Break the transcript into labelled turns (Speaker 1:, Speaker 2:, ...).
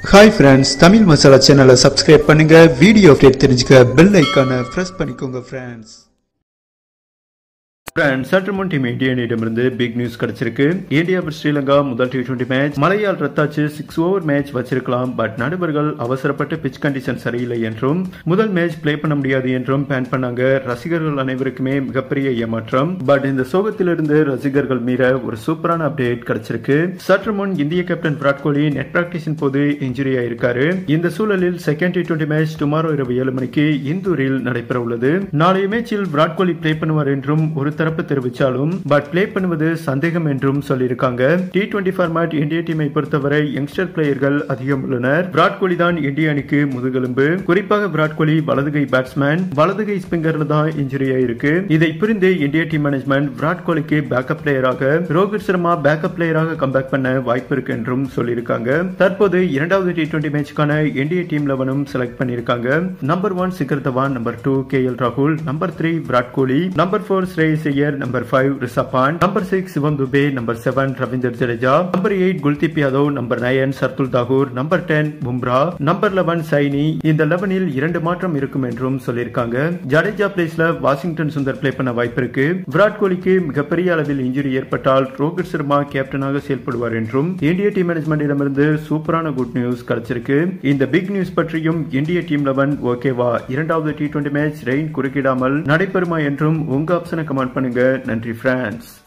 Speaker 1: hi friends Tamil masala சேனலை subscribe பண்ணுங்க video update தெரிஞ்சுக்க பெல் ஐக்கானை ப்ரெஸ் பண்ணிக்கோங்க ஃப்ரெண்ட்ஸ் ஃப்ரெண்ட்ஸ் சற்று முன் டீம் இந்திய அணியிடமிருந்து பிக் நியூஸ் கிடைச்சிருக்கு இந்தியா vs ஸ்ரீலங்கா முதல் டி டுவெண்டி மேட்ச் மழையால் ரத்தாச்சு சிக்ஸ் ஓவர் மேட்ச் வச்சிருக்கலாம் பட் நடுவர்கள் அவசரப்பட்டு பிச் கண்டிஷன் சரியில்லை என்றும் முதல் மேட்ச் ப்ளே பண்ண முடியாது என்றும் பேன் பண்ணாங்க ரசிகர்கள் அனைவருக்குமே மிகப்பெரிய ஏமாற்றம் பட் இந்த சோகத்திலிருந்து ரசிகர்கள் மீற ஒரு சூப்பரான அப்டேட் கிடைச்சிருக்கு சற்று முன் இந்திய கேப்டன் விராட் கோலி நெட் பிராக்டிஸின் போது இன்ஜுரி ஆயிருக்காரு இந்த சூழலில் second T twenty match tomorrow இரவு ஏழு மணிக்கு இந்தூரில் நடைபெற உள்ளது நாளைய மேட்சில் விராட் கோலி ப்ளே பண்ணுவார் என்றும் ஒரு தரப்பு தெரிவித்தாலும் பட் ப்ளே பண்ணுவது சந்தேகம் என்றும் சொல்லியிருக்காங்க டி டுவெண்டி ஃபார்மேட் இந்திய டீமை பொறுத்தவரை யங்ஸ்டர் பிளேயர்கள் அதிகம் உள்ளனர் விராட் கோலி தான் இந்திய அணிக்கு முதுகெலும்பு குறிப்பாக விராட் கோலி வலதுகை பேட்ஸ்மேன் வலதுகை ஸ்பிங்கர்ல தான் இன்ஜுரி ஆயிருக்கு இதை புரிந்து இந்திய டீம் மேனேஜ்மெண்ட் விராட் கோலிக்கு பேக்கப் பிளேயராக ரோஹித் சர்மா பேக்கப் பிளேயராக கம்பேக் பண்ண வாய்ப்பு இருக்கு என்றும் சொல்லியிருக்காங்க தற்போது இரண்டாவது டி டுவெண்டி மேட்சுக்கான இந்திய டீம் லெவனும் செலக்ட் பண்ணியிருக்காங்க number one Shikhar Dhawan number two K L ராகுல் number three Virat Kohli number four Shreyas Iyer number five Rishabh Pant number six Shivam Dube number seven Ravindra Jadeja number eight Kuldeep Yadav number nine Shardul Thakur number ten Bumrah number eleven Saini இந்த லெவனில் இரண்டு மாற்றம் இருக்கும் என்றும் சொல்லியிருக்காங்க ஜடேஜா பிளேஸ்ல வாஷிங்டன் சுந்தர் பிளே பண்ண வாய்ப்பு இருக்கு விராட் கோலிக்கு மிகப்பெரிய அளவில் இன்ஜுரி ஏற்பட்டால் ரோஹித் சர்மா கேப்டனாக செயல்படுவார் என்றும் இந்திய டீம் மேனேஜ்மெண்டிடமிருந்து சூப்பரான குட் நியூஸ் கிடைச்சிருக்கு இந்த பிக் நியூஸ் பற்றியும் இந்திய டீம் லெவன் ஓகேவா இரண்டாவது டி டுவெண்டி மேட்ச் ரெயின் குறுக்கிடாமல் நடைபெறுமா என்றும் உங்க ஆப்ஷனை கமெண்ட் பண்ணுங்க நன்றி பிரான்ஸ்